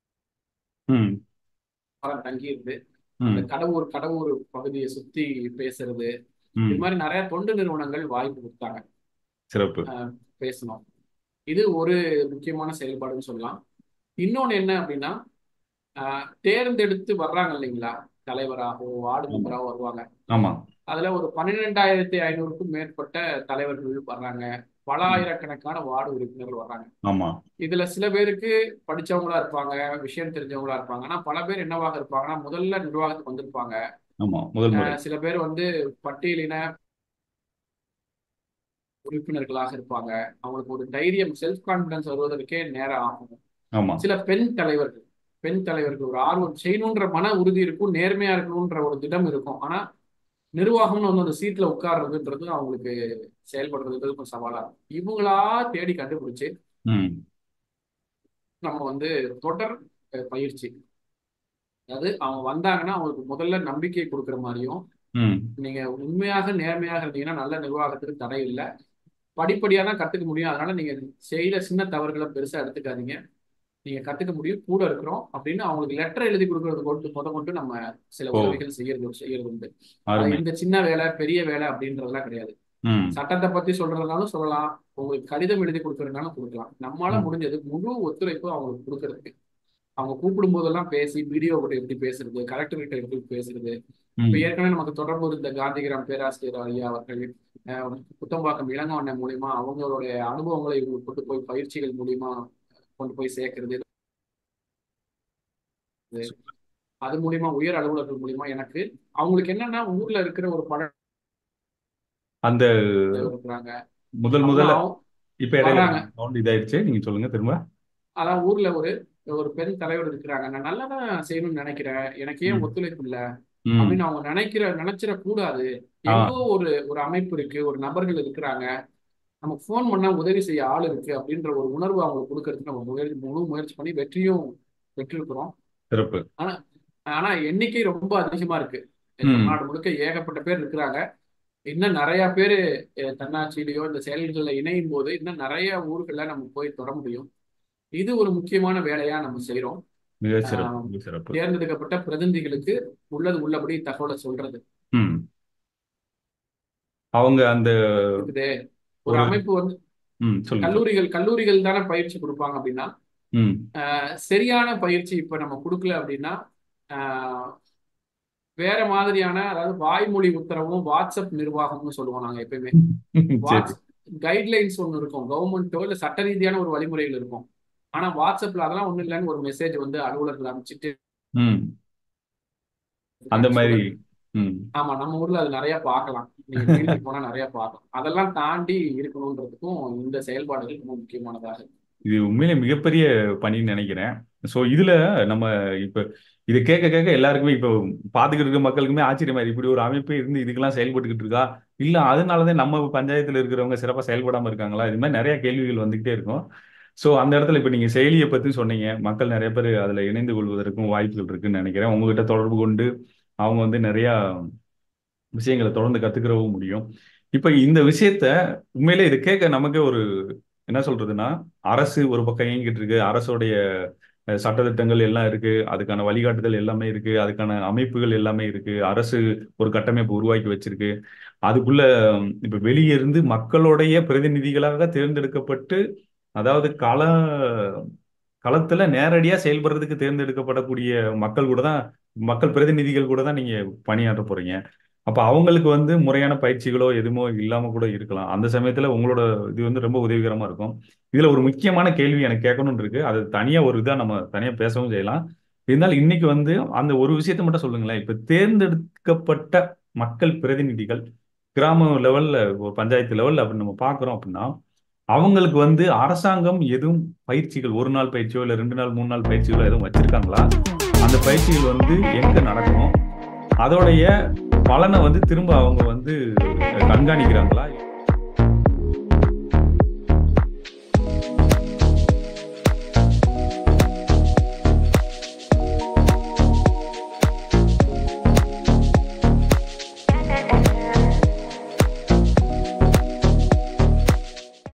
ம் பணம் தங்கி இருந்து அந்த ம் கடவுர் கடவுர் பகுதியை சுத்தி பேசுறது இது ம் மாதிரி நிறைய தொண்டு நிறுவனங்கள் வாய்ப்பு கொடுத்தாங்க சிறப்பு பேசணும் இது ஒரு முக்கியமான செயல்பாடுன்னு சொல்லலாம் இன்னொன்னு என்ன அப்படின்னா ஆஹ் தேர்ந்தெடுத்து வர்றாங்க இல்லைங்களா தலைவராகவோ வார்டு மெம்பராகவோ வருவாங்க ஆமா அதுல ஒரு பன்னிரெண்டாயிரத்தி ஐநூறுக்கும் மேற்பட்ட தலைவர்கள் வர்றாங்க பல ஆயிரக்கணக்கான வார்டு உறுப்பினர்கள் வர்றாங்க ஆமா இதுல சில பேருக்கு படிச்சவங்களா இருப்பாங்க விஷயம் தெரிஞ்சவங்களா இருப்பாங்க ஆனா பல பேர் என்னவாக இருப்பாங்கன்னா முதல்ல நிர்வாகத்துக்கு வந்திருப்பாங்க ஆமா முதல் முறை அஹ் சில பேர் வந்து பட்டியலின உறுப்பினர்களாக இருப்பாங்க அவங்களுக்கு ஒரு தைரியம் செல்ஃப் கான்பிடன்ஸ் வருவதற்கே நேரம் ஆகும் ஆமா சில பெண் தலைவர்கள் பெண் தலைவர்கள் ஒரு ஆர்வம் செய்யணுன்ற மன உறுதி இருக்கும் நேர்மையா இருக்கணுன்ற ஒரு திடம் இருக்கும் ஆனா நிர்வாகம்னு வந்து அந்த சீட்ல உட்கார்றதுன்றது அவங்களுக்கு செயல்படுறதுன்றது கொஞ்சம் சவாலா இருக்கும் இவங்களா தேடி கண்டுபிடிச்சு ம் நம்ம வந்து தொடர் அஹ், பயிற்சி அதாவது அவங்க வந்தாங்கன்னா அவங்களுக்கு முதல்ல நம்பிக்கை கொடுக்குற மாதிரியும் ம் நீங்க உண்மையாக நேர்மையாக இருந்தீங்கன்னா நல்ல நிர்வாகத்துக்கு தடை இல்லை படிப்படியா தான் கத்துக்க முடியும் அதனால நீங்க செய்யற சின்ன தவறுகளை பெருசா எடுத்துக்காதீங்க நீங்க கத்துக்க முடியும் கூட இருக்கிறோம் அப்படின்னு அவங்களுக்கு லெட்டர் எழுதி கொடுக்கறது கொண்டு முத கொண்டு நம்ம சில ஓ. உதவிகள் செய்யறது செய்யறது உண்டு அது அருமை இந்த சின்ன வேலை பெரிய வேலை அப்படின்றதெல்லாம் கிடையாது ம் சட்டத்தை பத்தி சொல்றதுனாலும் சொல்லலாம் உங்களுக்கு கடிதம் எழுதி கொடுக்கறதுனாலும் கொடுக்கலாம் நம்மளால ம். முடிஞ்சது முழு ஒத்துழைப்பு அவங்களுக்கு கொடுக்கறதுக்கு அவங்க கூப்பிடும் போதெல்லாம் பேசி வீடியோ கூட எப்படி பேசுறது கலெக்டர் கிட்ட எப்படி பேசுறது ம் இப்ப ஏற்கனவே நமக்கு தொடர்பு இருந்த காந்திகிராம் பேராசிரியர் ஐயா அவர்கள் அஹ், புத்தம்பாக்கம் இளங்கவண்ணன் மூலியமா அவங்களுடைய அனுபவங்களை இவங்களுக்கு கொண்டு போய் பயிற்சிகள் மூலியமா கொண்டு போய் சேர்க்கிறது அது மூலியமா உயர் அலுவலர்கள் மூலியமா எனக்கு அவங்களுக்கு என்னன்னா ஊர்ல இருக்கிற ஒரு படம் அந்த இருக்கிறாங்க முதல் முதல்ல அவங்க- இப்ப இடையில வராங்க. சவுண்ட் இதாயிருச்சு நீங்க சொல்லுங்க திரும்ப அதான் ஊர்ல ஒரு ஒரு பெண் தலைவர் இருக்கிறாங்க நான் நல்லதான் செய்யணும்னு நினைக்கிறேன் எனக்கு ஏன் ம். ஒத்துழைப்பு இல்ல ம் அப்படின்னு அவங்க நினைக்கிற நினைச்சிட கூடாது எங்கோ ஒரு ஒரு அமைப்பு இருக்கு ஒரு நபர்கள் இருக்கிறாங்க நமக்கு ஃபோன் பண்ணா உதவி செய்ய ஆள் இருக்கு அப்படின்ற ஒரு உணர்வு அவங்களுக்கு கொடுக்கறதுக்கு நம்ம முயற்சி முழு முயற்சி பண்ணி வெற்றியும் பெற்றிருக்கிறோம் சிறப்பு ஆனா எண்ணிக்கை ரொம்ப அதிகமா இருக்கு ம். தமிழ்நாடு முழுக்க ஏகப்பட்ட பேர் இருக்கிறாங்க இன்னும் நிறைய பேர் தன்னாட்சியிலையோ இந்த செயல்களில் இணையும் போது இன்னும் நிறைய ஊர்களில் நம்ம போய் தொட முடியும் இது ஒரு முக்கியமான வேலையா நம்ம செய்றோம் மிக சிறப்பு ஆம். மிக சிறப்பு தேர்ந்தெடுக்கப்பட்ட பிரதிநிதிகளுக்கு உள்ளது உள்ளபடி தகவலை சொல்றது ம் அவங்க அந்த இருக்குது ஒரு ஒரு- அமைப்பு வந்து ம் சொல்லுங்க கல்லூரிகள் கல்லூரிகள் தானே பயிற்சி கொடுப்பாங்க அப்படின்னா ம் அஹ், சரியான பயிற்சி இப்ப நம்ம கொடுக்கல அப்படின்னா அஹ், வேற மாதிரியான அதாவது வாய்மொழி உத்தரவும் வாட்ஸ்அப் நிர்வாகம்னு சொல்லுவோம் நாங்க எப்பயுமே சரி வாட்ஸ் கைட்லைன்ஸ் ஒன்று இருக்கும் கவர்மெண்ட்டோ இல்லை சட்ட ரீதியான ஒரு வழிமுறைகள் இருக்கும் ஆனா வாட்ஸ்அப்ல அதெல்லாம் ஒண்ணும் இல்லைன்னு ஒரு மெசேஜ் வந்து அலுவலர்கள் அனுப்பிச்சிட்டு ம் அந்த மாதிரி ம் ஆமா நம்ம ஊர்ல அது நிறைய பார்க்கலாம் நீங்க ஃபீல்டுக்கு போனா நிறைய பார்க்கலாம் அதெல்லாம் தாண்டி இருக்கணுன்றதுக்கும் இந்த செயல்பாடுகள் ரொம்ப முக்கியமானதாக இருக்கு இது உண்மையிலே மிகப்பெரிய பணின்னு நினைக்கிறேன் ஸோ இதுல நம்ம இப்ப இது கேட்க கேட்க எல்லாருக்குமே இப்போ பார்த்துக்கிட்டு இருக்க மக்களுக்குமே ஆச்சரியமா இருக்கு. இப்படி ஒரு அமைப்பு இருந்து இதுக்கெல்லாம் செயல்பட்டுக்கிட்டு இருக்கா இல்ல அதனாலதான் நம்ம பஞ்சாயத்துல இருக்கிறவங்க சிறப்பா செயல்படாம இருக்காங்களா இது மாதிரி நிறைய கேள்விகள் வந்துகிட்டே இருக்கும் ஸோ அந்த இடத்துல இப்ப நீங்க செயலியை பத்தி சொன்னீங்க மக்கள் நிறைய பேர் அதுல இணைந்து கொள்வதற்கும் வாய்ப்புகள் இருக்குன்னு நினைக்கிறேன் உங்ககிட்ட தொடர்பு கொண்டு அவங்க வந்து நிறைய விஷயங்களை தொடர்ந்து கத்துக்கிறவும் முடியும் இப்ப இந்த விஷயத்த உண்மையிலே இது கேட்க நமக்கே ஒரு என்ன சொல்றதுன்னா அரசு ஒரு பக்கம் இயங்கிட்டு இருக்கு அரசுடைய அஹ், சட்டதிட்டங்கள் எல்லாம் இருக்கு அதுக்கான வழிகாட்டுதல் எல்லாமே இருக்கு அதுக்கான அமைப்புகள் எல்லாமே இருக்கு அரசு ஒரு கட்டமைப்பு உருவாக்கி வச்சிருக்கு அதுக்குள்ள உம், இப்ப வெளியே இருந்து மக்களுடைய பிரதிநிதிகளாக தேர்ந்தெடுக்கப்பட்டு அதாவது கள களத்துல நேரடியா செயல்படுறதுக்கு தேர்ந்தெடுக்கப்படக்கூடிய மக்கள் கூட தான் மக்கள் பிரதிநிதிகள் கூட தான் நீங்க பணியாற்ற போறீங்க அப்ப அவங்களுக்கு வந்து முறையான பயிற்சிகளோ எதுவுமோ இல்லாம கூட இருக்கலாம் அந்த சமயத்துல உங்களோட இது வந்து ரொம்ப உதவிகரமா இருக்கும் இதுல ஒரு முக்கியமான கேள்வி எனக்கு கேட்கணும்னு இருக்கு அது தனியா ஒரு இதா நம்ம தனியா பேசவும் செய்யலாம் இருந்தாலும் இன்னைக்கு வந்து அந்த ஒரு விஷயத்தை மட்டும் சொல்லுங்களேன் இப்ப தேர்ந்தெடுக்கப்பட்ட மக்கள் பிரதிநிதிகள் கிராம லெவல்ல ஒரு பஞ்சாயத்து லெவல்ல அப்படி நம்ம பார்க்குறோம் அப்படின்னா அவங்களுக்கு வந்து அரசாங்கம் எதுவும் பயிற்சிகள் ஒரு நாள் பயிற்சியோ இல்லை ரெண்டு நாள் மூணு நாள் பயிற்சிகளோ எதுவும் வச்சிருக்காங்களா அந்த பயிற்சிகள் வந்து எங்க நடக்கணும் அதோடைய பலனை வந்து திரும்ப அவங்க வந்து கண்காணிக்கிறாங்களா